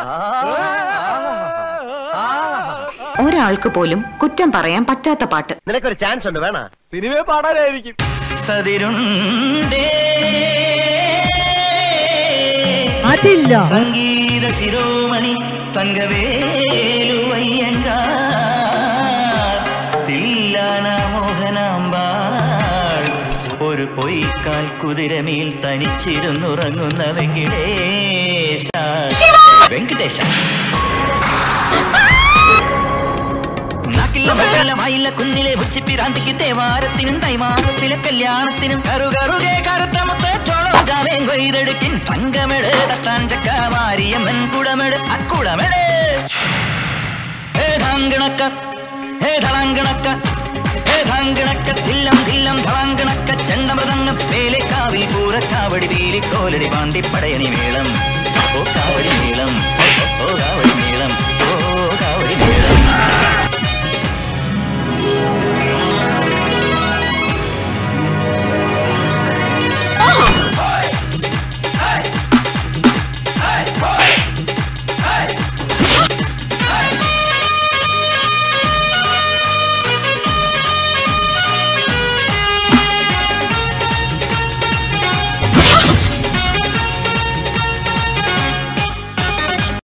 ഒരാൾക്ക് പോലും കുറ്റം പറയാൻ പറ്റാത്ത പാട്ട് നിനക്കൊരു ചാൻസ് ഉണ്ട് വേണ സിനിമയെ പാടാനായിരിക്കും സതിരുണ്ടേ അതില്ല സംഗീത ശിരോമണി തങ്കവേലുവയ്യങ്ക തില്ലാന മോഹനാമ്പാൾ ഒരു പൊയ്ക്കാൽ കുതിരമേൽ തനിച്ചിരുന്നുറങ്ങുന്ന വെങ്കിടേശ വെങ്കടേശ നാക്കില്ല മുക്കില്ല വായില്ല കുന്നിലെ ഉച്ചിപ്പിരാന്തിക്ക് തേവാരത്തിനും തൈമാസത്തിലെ കല്യാണത്തിനും കറുകറുകെ കറുത്ത മുത്തോളം ജാവേം കൊയ്തെടുക്കിൻ തങ്കമെട് തട്ടാൻ ചക്ക മാരിയമ്മൻ കുടമെട് അക്കുടമെട് ഏതാങ്കിണക്ക ഏതാങ്കിണക്ക ഏതാങ്കിണക്ക തില്ലം തില്ലം ധവാങ്കിണക്ക ചെണ്ടമൃതങ്ങ പേലെ കാവിൽ പൂരക്കാവടി വീലിക്കോലടി പാണ്ടിപ്പടയണി മേളം ഓ കാവടി മേളം